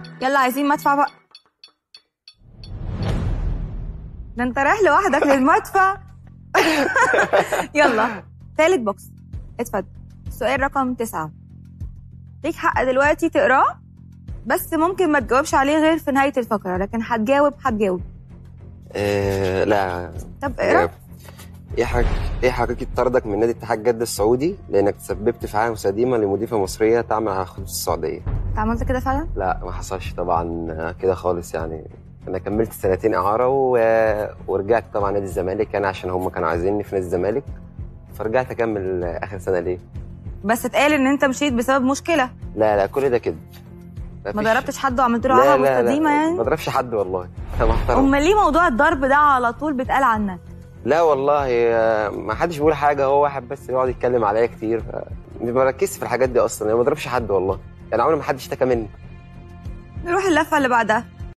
يلا عايزين مدفع بقى ده انت رايح لوحدك للمدفع يلا تالت بوكس اتفضل سؤال رقم تسعة ليك حق دلوقتي تقراه بس ممكن ما تجاوبش عليه غير في نهاية الفقرة لكن هتجاوب هتجاوب آه لا طب اقرا ايه حاجة ايه حقيقة طردك من نادي اتحاد جدة السعودي لانك تسببت في عاهه مسادمة لمضيفة مصرية تعمل على خطوط السعودية انت عملت كده فعلا؟ لا ما حصلش طبعا كده خالص يعني انا كملت سنتين اعاره و... ورجعت طبعا نادي الزمالك انا عشان هم كانوا عايزيني في نادي الزمالك فرجعت اكمل اخر سنه ليه بس اتقال ان انت مشيت بسبب مشكلة لا لا كل ده كده ما فيش- ضربتش حد وعملت له لا عاهة لا لا مستديمة ما يعني؟ ضربش حد والله انا محترم امال ليه موضوع الضرب ده على طول بيتقال عنك؟ لا والله آه، ما حدش بيقول حاجه هو واحد بس يقعد يتكلم عليا كتير ف... ما بركزش في الحاجات دي اصلا انا ما ضربش حد والله يعني عمري ما حد اشتكى مني نروح اللفة اللي بعدها